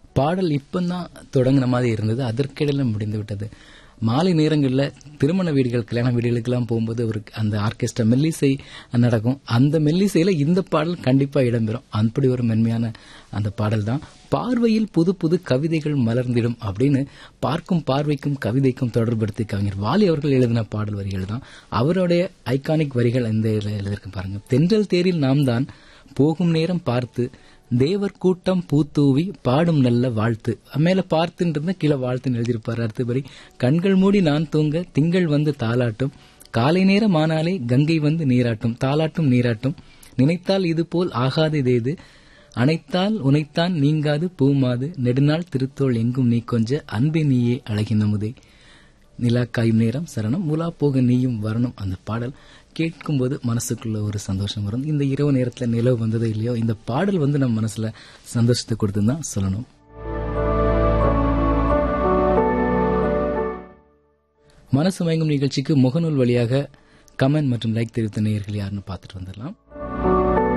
பாடல் இப்பதான் தொடங்கின மாதிரி இருந்தது அதற்கிடையில முடிந்து விட்டது மாலை நேரங்களில் திருமண வீடுகள் கல்யாண வீடுகளுக்கெல்லாம் போகும்போது ஒரு அந்த ஆர்கெஸ்ட்ரா மெல்லிசை நடக்கும் அந்த மெல்லிசையில இந்த பாடல் கண்டிப்பா இடம்பெறும் அப்படி ஒரு மென்மையான அந்த பாடல் தான் பார்வையில் புது புது கவிதைகள் மலர்ந்திடும் அப்படின்னு பார்க்கும் பார்வைக்கும் கவிதைக்கும் தொடர்படுத்தி கவிஞர் வாலி அவர்கள் எழுதின பாடல் வரிகள் தான் அவருடைய ஐகானிக் வரிகள் இந்த இதுல எழுதியிருக்கு பாருங்க தென்றல் தேரில் நாம் தான் போகும் நேரம் பார்த்து தேவர் கூட்டம் பூத்தூவி பாடும் நல்ல வாழ்த்து மேல பார்த்துன்றது கீழே வாழ்த்துன்னு எழுதியிருப்பாரு அடுத்தபடி கண்கள் மூடி நான் தூங்க திங்கள் வந்து தாளாட்டும் காலை நேரம் ஆனாலே கங்கை வந்து நீராட்டும் தாளாட்டும் நீராட்டும் நினைத்தால் இது போல் ஆகாததேது அனைத்தால் உனைத்தான் நீங்காது பூமாது நெடுநாள் திருத்தோள் எங்கும் நீ கொஞ்ச அன்பே நீயே அழகின் நமுதே நிலா காயும் நேரம் சரணம் முலா போக நீயும் வரணும் அந்த பாடல் கேட்கும்போது மனசுக்குள்ள ஒரு சந்தோஷம் வரும் இந்த இரவு நேரத்துல நிலவு வந்ததோ இல்லையோ இந்த பாடல் வந்து நம்ம மனசுல சந்தோஷத்தை கொடுத்துன்னு தான் சொல்லணும் மனசு மயங்கும் நிகழ்ச்சிக்கு முகநூல் வழியாக கமெண்ட் மற்றும் லைக் தெரிவித்த நேயர்கள் யாருன்னு பார்த்துட்டு வந்துடலாம்